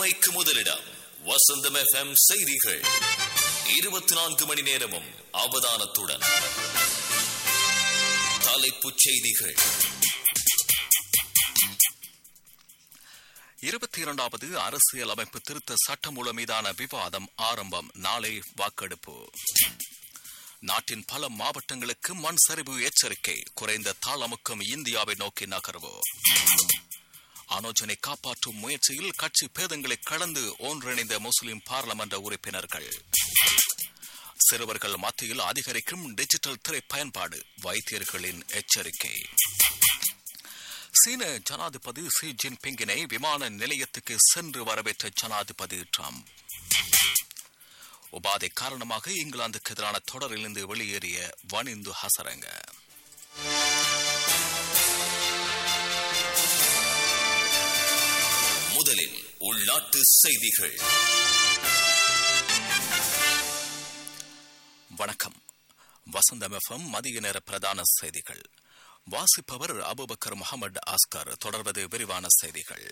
உண்மைக்கு முதலிடம் வசந்தம் எஃப்எம் செய்திகள் இருபத்தி நான்கு மணி நேரமும் அவதானத்துடன் தலைப்புச் செய்திகள் இருபத்தி இரண்டாவது அரசியல் அமைப்பு திருத்த சட்டமூலம் மீதான விவாதம் ஆரம்பம் நாளை வாக்கெடுப்பு நாட்டின் பல மாவட்டங்களுக்கு மண் சரிவு எச்சரிக்கை குறைந்த தாளமுக்கம் இந்தியாவை நோக்கி நகர்வு அனோஜனை காப்பாற்றும் முயற்சியில் கட்சி பேதங்களை கடந்து ஒன்றிணைந்த முஸ்லிம் பார்லமென்ற உறுப்பினர்கள் சிறுவர்கள் மத்தியில் அதிகரிக்கும் டிஜிட்டல் திரை பயன்பாடு வைத்தியர்களின் எச்சரிக்கை சீன ஜனாதிபதி ஷி ஜின்பிங்கினை விமான நிலையத்துக்கு சென்று வரவேற்ற ஜனாதிபதி ட்ரம்ப் உபாதை காரணமாக இங்கிலாந்துக்கு எதிரான தொடரிலிருந்து வெளியேறிய வனிந்து ஹசரங்க முதலில் உள்நாட்டு செய்திகள் வணக்கம் வசந்தம் எஃப்எம் மதிய நேர பிரதான செய்திகள் வாசிப்பவர் அபுபக்கர் முகமது ஆஸ்கர் தொடர்வது விரிவான செய்திகள்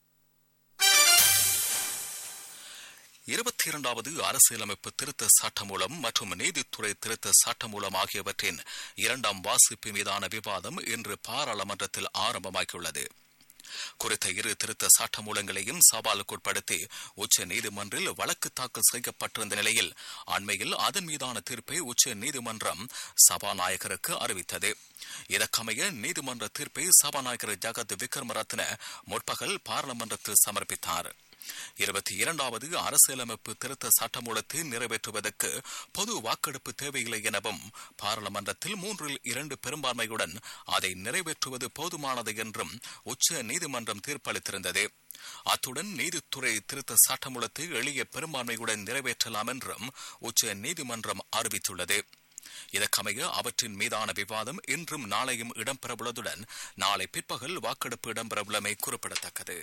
இருபத்தி இரண்டாவது அரசியலமைப்பு திருத்த சட்டமூலம் மற்றும் நீதித்துறை திருத்த சட்டமூலம் ஆகியவற்றின் இரண்டாம் வாசிப்பு மீதான விவாதம் இன்று பாராளுமன்றத்தில் ஆரம்பமாகியுள்ளது குறித்த இரு திருத்த சட்டமூலங்களையும் சவாலுக்குட்படுத்தி உச்ச நீதிமன்றில் வழக்கு தாக்கல் செய்யப்பட்டிருந்த நிலையில் அண்மையில் அதன் மீதான தீர்ப்பை உச்ச நீதிமன்றம் சபாநாயகருக்கு அறிவித்தது இதற்கமைய நீதிமன்ற தீர்ப்பை சபாநாயகர் ஜகத் விக்ரமரத்ன முற்பகல் பாராளுமன்றத்தில் சமர்ப்பித்தார் இருபத்தி இரண்டாவது அரசியலமைப்பு திருத்த சட்டமூலத்தை நிறைவேற்றுவதற்கு பொது வாக்கெடுப்பு தேவையில்லை எனவும் பாராளுமன்றத்தில் மூன்றில் இரண்டு பெரும்பான்மையுடன் அதை நிறைவேற்றுவது போதுமானது என்றும் உச்ச நீதிமன்றம் தீர்ப்பளித்திருந்தது அத்துடன் நீதித்துறை திருத்த சட்டமூலத்தை எளிய பெரும்பான்மையுடன் நிறைவேற்றலாம் என்றும் உச்ச நீதிமன்றம் அறிவித்துள்ளது இதற்கமைய அவற்றின் மீதான விவாதம் இன்றும் நாளையும் இடம்பெறவுள்ளதுடன் நாளை பிற்பகல் வாக்கெடுப்பு இடம்பெறவுள்ளமை குறிப்பிடத்தக்கது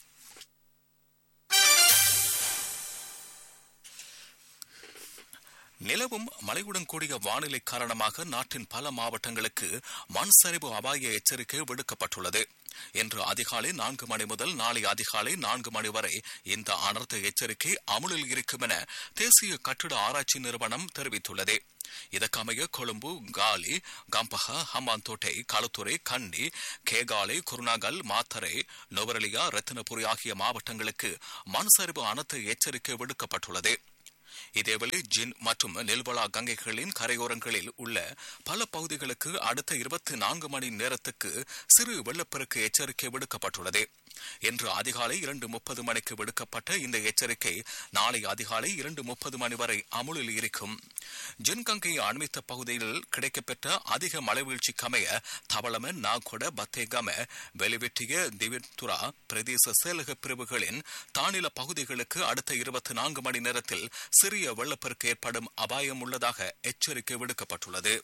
நிலவும் மழையுடன் கூடிய வானிலை காரணமாக நாட்டின் பல மாவட்டங்களுக்கு மண் சரிவு அபாய எச்சரிக்கை விடுக்கப்பட்டுள்ளது இன்று அதிகாலை நான்கு மணி முதல் நாளை அதிகாலை நான்கு மணி வரை இந்த அனர்த்த எச்சரிக்கை அமுலில் இருக்கும் என தேசிய கட்டிட ஆராய்ச்சி நிறுவனம் தெரிவித்துள்ளது இதற்கமைய கொழும்பு காலி கம்பஹா ஹம்பாந்தோட்டை களுத்துறை கண்டி கேகாலை குருநாகல் மாத்தரை நுவரலியா ரத்தினபுரி ஆகிய மாவட்டங்களுக்கு மண் சரிவு அனர்த்த எச்சரிக்கை விடுக்கப்பட்டுள்ளது இதேவேளை ஜின் மற்றும் நெல்வளா கங்கைகளின் கரையோரங்களில் உள்ள பல பகுதிகளுக்கு அடுத்த இருபத்தி நான்கு மணி நேரத்துக்கு சிறு வெள்ளப்பெருக்கு எச்சரிக்கை விடுக்கப்பட்டுள்ளது இன்று அதிகாலை இரண்டு முப்பது மணிக்கு விடுக்கப்பட்ட இந்த எச்சரிக்கை நாளை அதிகாலை இரண்டு முப்பது மணி வரை அமுலில் இருக்கும் ஜின்கங்கை அண்மித்த பகுதியில் கிடைக்கப்பெற்ற அதிக மழைவீழ்ச்சிக்கமைய தவளம நாகொட பத்தேகம வெளிவெட்டிய திவித்துரா பிரதேச செயலக பிரிவுகளின் தானில பகுதிகளுக்கு அடுத்த இருபத்தி நான்கு மணி நேரத்தில் சிறிய வெள்ளப்பெருக்கு ஏற்படும் அபாயம் உள்ளதாக எச்சரிக்கை விடுக்கப்பட்டுள்ளது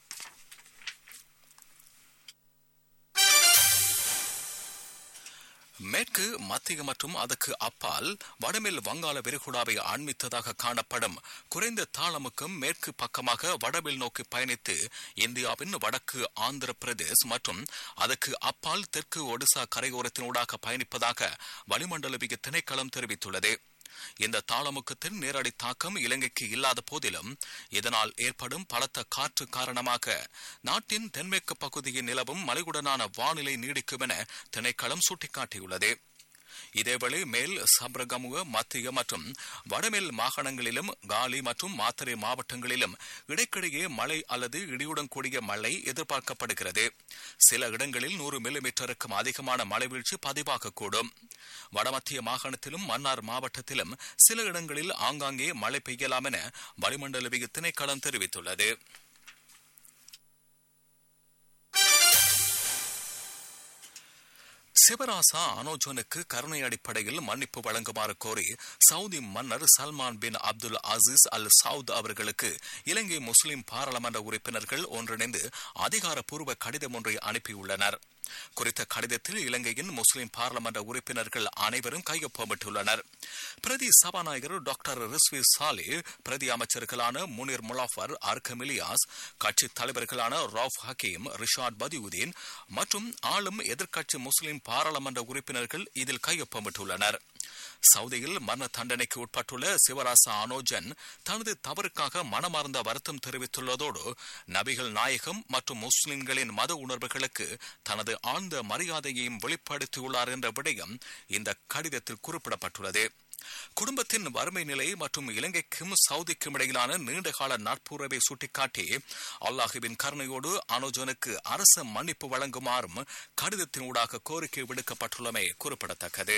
மேற்கு மத்திய மற்றும் அதற்கு அப்பால் வடமேல் வங்காள விரிகுடாவை ஆண்மித்ததாக காணப்படும் குறைந்த தாளமுக்கும் மேற்கு பக்கமாக வடமேல் நோக்கி பயணித்து இந்தியாவின் வடக்கு ஆந்திர பிரதேஷ் மற்றும் அதற்கு அப்பால் தெற்கு ஒடிசா கரையோரத்தினூடாக பயணிப்பதாக வளிமண்டலவிய திணைக்களம் தெரிவித்துள்ளது இந்த தாளமுக்கத்தின் நேரடி தாக்கம் இலங்கைக்கு இல்லாத போதிலும் இதனால் ஏற்படும் பலத்த காற்று காரணமாக நாட்டின் தென்மேற்கு பகுதியில் நிலவும் மலையுடனான வானிலை நீடிக்கும் என திணைக்களம் சுட்டிக்காட்டியுள்ளது இதேவேளை மேல் சப்ரகமுக மத்திய மற்றும் வடமேல் மாகாணங்களிலும் காலி மற்றும் மாத்தறை மாவட்டங்களிலும் இடைக்கிடையே மழை அல்லது இடியுடன் கூடிய மழை எதிர்பார்க்கப்படுகிறது சில இடங்களில் நூறு மில்லிமீட்டருக்கும் அதிகமான மழை வீழ்ச்சி பதிவாகக்கூடும் வடமத்திய மாகாணத்திலும் மன்னார் மாவட்டத்திலும் சில இடங்களில் ஆங்காங்கே மழை பெய்யலாம் என வளிமண்டலவிய திணைக்களம் தெரிவித்துள்ளது சிவராசா அனோஜனுக்கு கருணை அடிப்படையில் மன்னிப்பு வழங்குமாறு கோரி சவுதி மன்னர் Salman bin Abdul Aziz Al Saud அவர்களுக்கு இலங்கை முஸ்லிம் பாராளுமன்ற உறுப்பினர்கள் ஒன்றிணைந்து அதிகாரப்பூர்வ கடிதம் ஒன்றை அனுப்பியுள்ளனர் குறித்த கடிதத்தில் இலங்கையின் முஸ்லிம் பாராளுமன்ற உறுப்பினர்கள் அனைவரும் கையொப்பமிட்டுள்ளனர் பிரதி சபாநாயகர் டாக்டர் ரிஸ்வி சாலி பிரதி அமைச்சர்களான முனிர் முலாஃபர் அர்கம் இலியாஸ் கட்சி தலைவர்களான ரவுஃப் ஹக்கீம் ரிஷாட் பதியுதீன் மற்றும் ஆளும் எதிர்க்கட்சி முஸ்லிம் பாராளுமன்ற உறுப்பினர்கள் இதில் கையொப்பமிட்டுள்ளனர் சவுதியில் மரண தண்டனைக்கு உட்பட்டுள்ள சிவராசா அனோஜன் தனது தவறுக்காக மனமார்ந்த வருத்தம் தெரிவித்துள்ளதோடு நபிகள் நாயகம் மற்றும் முஸ்லிம்களின் மத உணர்வுகளுக்கு தனது ஆழ்ந்த மரியாதையையும் வெளிப்படுத்தியுள்ளார் என்ற விடயம் இந்த கடிதத்தில் குறிப்பிடப்பட்டுள்ளது குடும்பத்தின் வறுமை நிலை மற்றும் இலங்கைக்கும் சவுதிக்கும் இடையிலான நீண்டகால நட்புறவை சுட்டிக்காட்டி அல்லாஹுவின் கருணையோடு அனுஜனுக்கு அரச மன்னிப்பு வழங்குமாறும் கடிதத்தின் ஊடாக கோரிக்கை விடுக்கப்பட்டுள்ளமை குறிப்பிடத்தக்கது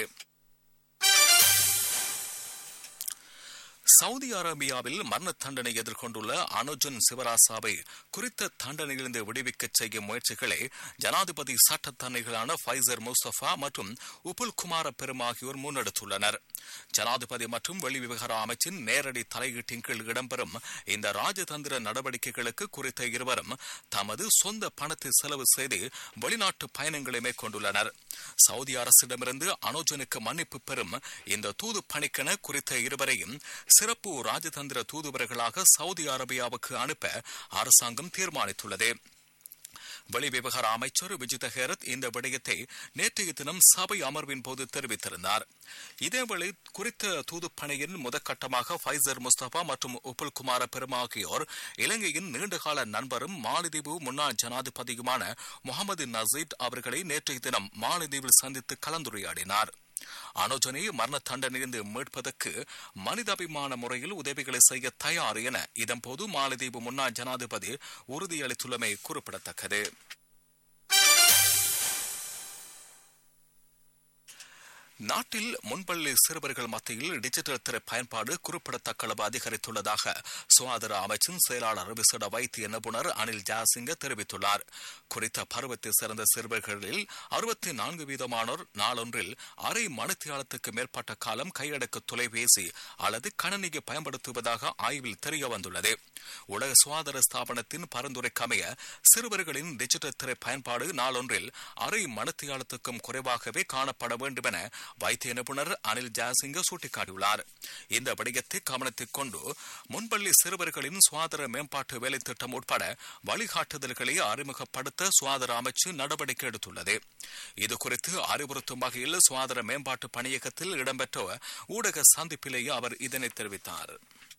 சவுதி அரேபியாவில் மரண தண்டனை எதிர்கொண்டுள்ள அனுஜன் சிவராசாவை குறித்த தண்டனையிலிருந்து விடுவிக்கச் செய்யும் முயற்சிகளை ஜனாதிபதி சட்டத்தன்னைகளான ஃபைசர் முஸ்தபா மற்றும் உபுல் குமார பெரும் ஆகியோர் முன்னெடுத்துள்ளனர் ஜனாதிபதி மற்றும் வெளிவிவகார அமைச்சின் நேரடி தலையீட்டின் கீழ் இடம்பெறும் இந்த ராஜதந்திர நடவடிக்கைகளுக்கு குறித்த இருவரும் தமது சொந்த பணத்தை செலவு செய்து வெளிநாட்டு பயணங்களை மேற்கொண்டுள்ளனர் சவுதி அரசிடமிருந்து அனுஜனுக்கு மன்னிப்பு பெறும் இந்த தூது பணிக்கென குறித்த இருவரையும் சிறப்பு ராஜதந்திர தூதுவர்களாக சவுதி அரேபியாவுக்கு அனுப்ப அரசாங்கம் தீர்மானித்துள்ளது வெளிவிவகார அமைச்சர் விஜித ஹேரத் இந்த விடயத்தை நேற்றைய தினம் சபை அமர்வின் போது தெரிவித்திருந்தார் இதேவேளை குறித்த தூதுப்பணியின் முதற்கட்டமாக ஃபைசர் முஸ்தபா மற்றும் உப்புல் குமார பெரும் ஆகியோர் இலங்கையின் நீண்டகால நண்பரும் மாலத்தீவு முன்னாள் ஜனாதிபதியுமான முகமது நசீத் அவர்களை நேற்றைய தினம் மாலத்தீவில் சந்தித்து கலந்துரையாடினார் அனுஜனை மரண தண்டனையிலிருந்து மீட்பதற்கு மனிதாபிமான முறையில் உதவிகளை செய்ய தயார் என இதன்போது மாலத்தீவு முன்னாள் ஜனாதிபதி உறுதியளித்துள்ளமை குறிப்பிடத்தக்கது நாட்டில் முன்பள்ளி சிறுவர்கள் மத்தியில் டிஜிட்டல் திரை பயன்பாடு குறிப்பிடத்தக்க அளவு அதிகரித்துள்ளதாக சுகாதார அமைச்சின் செயலாளர் விசேட வைத்திய நிபுணர் அனில் ஜாசிங்க தெரிவித்துள்ளார் குறித்த பருவத்தை சேர்ந்த சிறுவர்களில் அறுபத்தி நான்கு வீதமானோர் நாளொன்றில் அரை மணித்தியாலத்துக்கு மேற்பட்ட காலம் கையடக்கு தொலைபேசி அல்லது கணனியை பயன்படுத்துவதாக ஆய்வில் தெரிய வந்துள்ளது உலக சுகாதார ஸ்தாபனத்தின் பரிந்துரைக்கமைய சிறுவர்களின் டிஜிட்டல் திரை பயன்பாடு நாளொன்றில் அரை மணித்தியாலத்துக்கும் குறைவாகவே காணப்பட வேண்டும் என வைத்திய நிபுணர் அனில் ஜாசிங்க சுட்டிக்காட்டியுள்ளார் இந்த விடயத்தை கவனத்தில் கொண்டு முன்பள்ளி சிறுவர்களின் சுகாதார மேம்பாட்டு வேலை திட்டம் உட்பட வழிகாட்டுதல்களை அறிமுகப்படுத்த சுகாதார அமைச்சு நடவடிக்கை எடுத்துள்ளது இது குறித்து அறிவுறுத்தும் வகையில் சுகாதார மேம்பாட்டு பணியகத்தில் இடம்பெற்ற ஊடக சந்திப்பிலேயே அவர் இதனை தெரிவித்தார்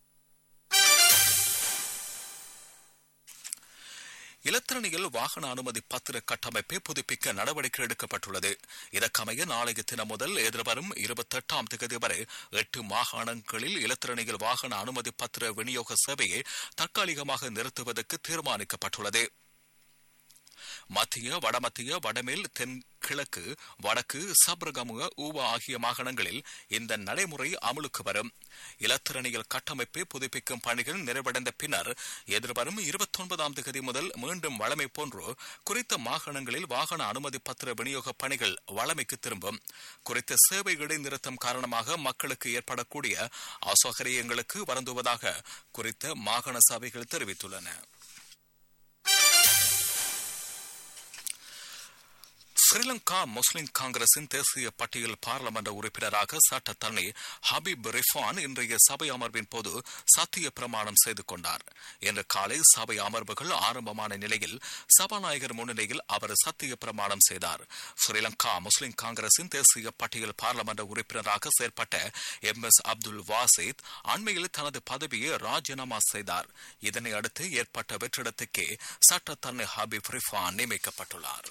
இலத்திரனியில் வாகன அனுமதி பத்திர கட்டமைப்பை புதுப்பிக்க நடவடிக்கை எடுக்கப்பட்டுள்ளது இதற்கமைய நாளைய தினம் முதல் எதிர்வரும் இருபத்தி எட்டாம் தேதி வரை எட்டு மாகாணங்களில் இலத்திரனியில் வாகன அனுமதி பத்திர விநியோக சேவையை தற்காலிகமாக நிறுத்துவதற்கு தீர்மானிக்கப்பட்டுள்ளது மத்திய வடமத்திய வடமேல் தென்கிழக்கு வடக்கு சப்ரகமுக ஊவா ஆகிய மாகாணங்களில் இந்த நடைமுறை அமலுக்கு வரும் இலத்திரனியல் கட்டமைப்பை புதுப்பிக்கும் பணிகள் நிறைவடைந்த பின்னர் எதிர்வரும் இருபத்தி ஒன்பதாம் தேதி முதல் மீண்டும் வளமை போன்று குறித்த மாகாணங்களில் வாகன அனுமதி பத்திர விநியோக பணிகள் வளமைக்கு திரும்பும் குறித்த சேவை இடைநிறுத்தம் காரணமாக மக்களுக்கு ஏற்படக்கூடிய அசௌகரியங்களுக்கு வருந்துவதாக குறித்த மாகாண சபைகள் தெரிவித்துள்ளன ஸ்ரீலங்கா முஸ்லிம் காங்கிரசின் தேசிய பட்டியல் பாராளுமன்ற உறுப்பினராக சட்டத்தரணி ஹபீப் ரிஃபான் இன்றைய சபை அமர்வின் போது சத்திய பிரமாணம் செய்து கொண்டார் இன்று காலை சபை அமர்வுகள் ஆரம்பமான நிலையில் சபாநாயகர் முன்னிலையில் அவர் சத்திய பிரமாணம் செய்தார் ஸ்ரீலங்கா முஸ்லிம் காங்கிரசின் தேசிய பட்டியல் பாராளுமன்ற உறுப்பினராக செயற்பட்ட எம் எஸ் அப்துல் வாசித் அண்மையில் தனது பதவியை ராஜினாமா செய்தார் இதனை அடுத்து ஏற்பட்ட வெற்றிடத்துக்கே சட்டத்தரணி ஹபீப் ரிஃபான் நியமிக்கப்பட்டுள்ளார்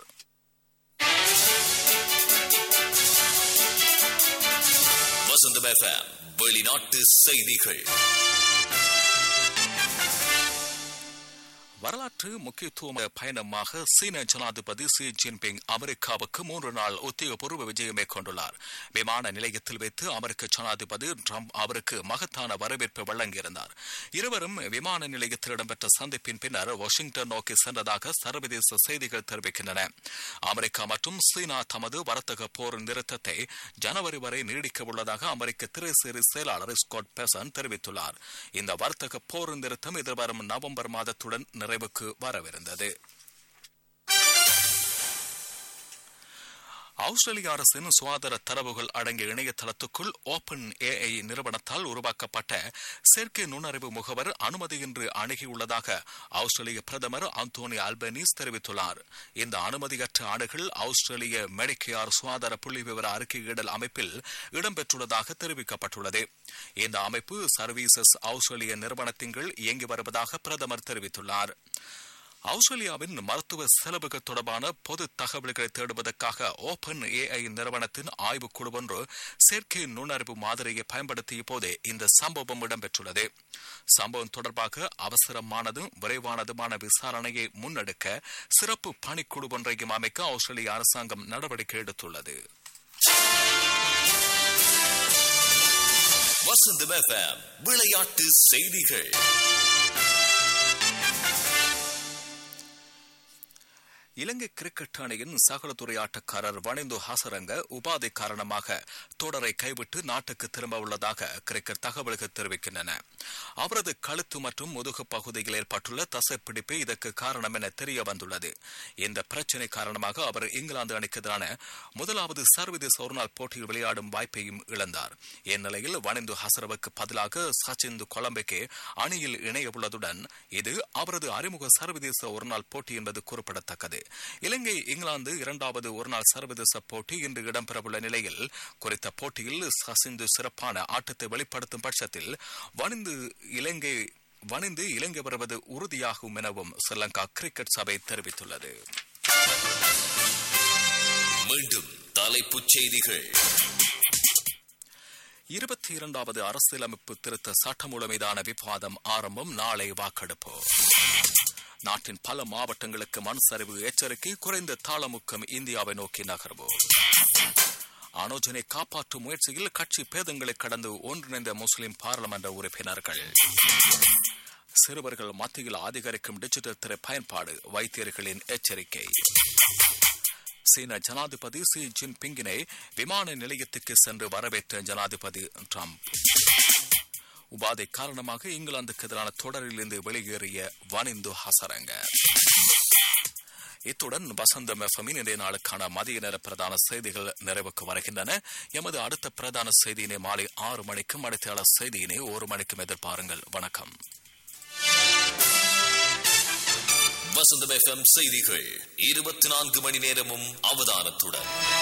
வசந்தம் எஃப்எம் வெளிநாட்டு செய்திகள் வரலாற்று முக்கியத்துவம் பயணமாக சீன ஜனாதிபதி ஷி ஜின்பிங் அமெரிக்காவுக்கு மூன்று நாள் உத்தியோகபூர்வ விஜயம் மேற்கொண்டுள்ளார் விமான நிலையத்தில் வைத்து அமெரிக்க ஜனாதிபதி ட்ரம்ப் அவருக்கு மகத்தான வரவேற்பு வழங்கியிருந்தார் இருவரும் விமான நிலையத்தில் இடம்பெற்ற சந்திப்பின் பின்னர் வாஷிங்டன் நோக்கி சென்றதாக சர்வதேச செய்திகள் தெரிவிக்கின்றன அமெரிக்கா மற்றும் சீனா தமது வர்த்தக போர் நிறுத்தத்தை ஜனவரி வரை நீடிக்க உள்ளதாக அமெரிக்க திரைசேரி செயலாளர் ஸ்காட் பெசன் தெரிவித்துள்ளார் இந்த வர்த்தக போர் நிறுத்தம் எதிர்வரும் நவம்பர் மாதத்துடன் நிறைவுக்கு வரவிருந்தது ஆஸ்திரேலிய அரசின் சுகாதார தரவுகள் அடங்கிய இணையதளத்துக்குள் ஓபன் ஏஐ நிறுவனத்தால் உருவாக்கப்பட்ட செயற்கை நுண்ணறிவு முகவர் அனுமதியின்றி அணுகியுள்ளதாக ஆஸ்திரேலிய பிரதமர் அந்தோனி அல்பனீஸ் தெரிவித்துள்ளார் இந்த அனுமதியற்ற அணுகல் ஆஸ்திரேலிய மெடிக்கேர் சுகாதார புள்ளி விவர அறிக்கையிடல் அமைப்பில் இடம்பெற்றுள்ளதாக தெரிவிக்கப்பட்டுள்ளது இந்த அமைப்பு சர்வீசஸ் ஆஸ்திரேலிய நிறுவனத்தின் கீழ் இயங்கி வருவதாக பிரதமர் தெரிவித்துள்ளார் ஆஸ்திரேலியாவின் மருத்துவ செலவுகள் தொடர்பான பொது தகவல்களை தேடுவதற்காக ஓபன் ஏஐ நிறுவனத்தின் ஆய்வுக்குழு ஒன்று செயற்கை நுண்ணறிவு மாதிரியை பயன்படுத்திய போதே இந்த சம்பவம் இடம்பெற்றுள்ளது சம்பவம் தொடர்பாக அவசரமானதும் விரைவானதுமான விசாரணையை முன்னெடுக்க சிறப்பு பணிக்குழு ஒன்றையும் அமைக்க ஆஸ்திரேலிய அரசாங்கம் நடவடிக்கை எடுத்துள்ளது வசந்தம் எஃப்எம் விளையாட்டு செய்திகள் இலங்கை கிரிக்கெட் அணியின் சகலத்துறை ஆட்டக்காரர் வனிந்து ஹாசரங்க உபாதை காரணமாக தொடரை கைவிட்டு நாட்டுக்கு திரும்ப உள்ளதாக கிரிக்கெட் தகவல்கள் தெரிவிக்கின்றன அவரது கழுத்து மற்றும் முதுகு பகுதியில் ஏற்பட்டுள்ள தசைப்பிடிப்பே இதற்கு காரணம் என தெரிய வந்துள்ளது இந்த பிரச்சினை காரணமாக அவர் இங்கிலாந்து அணிக்கு எதிரான முதலாவது சர்வதேச ஒருநாள் போட்டியில் விளையாடும் வாய்ப்பையும் இழந்தார் இந்நிலையில் வனிந்து ஹசரவுக்கு பதிலாக சச்சிந்து கொலம்பெக்கே அணியில் இணைய உள்ளதுடன் இது அவரது அறிமுக சர்வதேச ஒருநாள் போட்டி என்பது குறிப்பிடத்தக்கது இலங்கை இங்கிலாந்து இரண்டாவது ஒருநாள் சர்வதேச போட்டி இன்று இடம்பெறவுள்ள நிலையில் குறித்த போட்டியில் சசிந்து சிறப்பான ஆட்டத்தை வெளிப்படுத்தும் பட்சத்தில் வனிந்து இலங்கை வணிந்து இலங்கை வருவது உறுதியாகும் எனவும் ஸ்ரீலங்கா கிரிக்கெட் சபை தெரிவித்துள்ளது மீண்டும் தலைப்புச் செய்திகள் இருபத்தி இரண்டாவது அரசியலமைப்பு திருத்த சட்டமூலம் மீதான விவாதம் ஆரம்பம் நாளை வாக்கெடுப்பு நாட்டின் பல மாவட்டங்களுக்கு மண் சரிவு எச்சரிக்கை குறைந்த தாளமுக்கம் இந்தியாவை நோக்கி நகர்வு அனோஜனை காப்பாற்றும் முயற்சியில் கட்சி பேதங்களை கடந்து ஒன்றிணைந்த முஸ்லிம் பாராளுமன்ற உறுப்பினர்கள் சிறுவர்கள் மத்தியில் அதிகரிக்கும் டிஜிட்டல் திரை பயன்பாடு வைத்தியர்களின் எச்சரிக்கை சீன ஜனாதிபதி சி ஜின்பிங்கினை விமான நிலையத்துக்கு சென்று வரவேற்ற ஜனாதிபதி ட்ரம்ப் உபாதை காரணமாக இங்கிலாந்துக்கு எதிரான தொடரிலிருந்து வெளியேறிய வனிந்து ஹசரங்க இத்துடன் வசந்தம் எஃப்எம்மின் இன்றைய நாளுக்கான மதிய நேர பிரதான செய்திகள் நிறைவுக்கு வருகின்றன எமது அடுத்த பிரதான செய்தியினை மாலை ஆறு மணிக்கும் அடுத்த செய்தியினை ஒரு மணிக்கும் எதிர்பாருங்கள் வணக்கம் வசந்தம் எஃப்எம் செய்திகள் இருபத்தி நான்கு மணி நேரமும் அவதானத்துடன்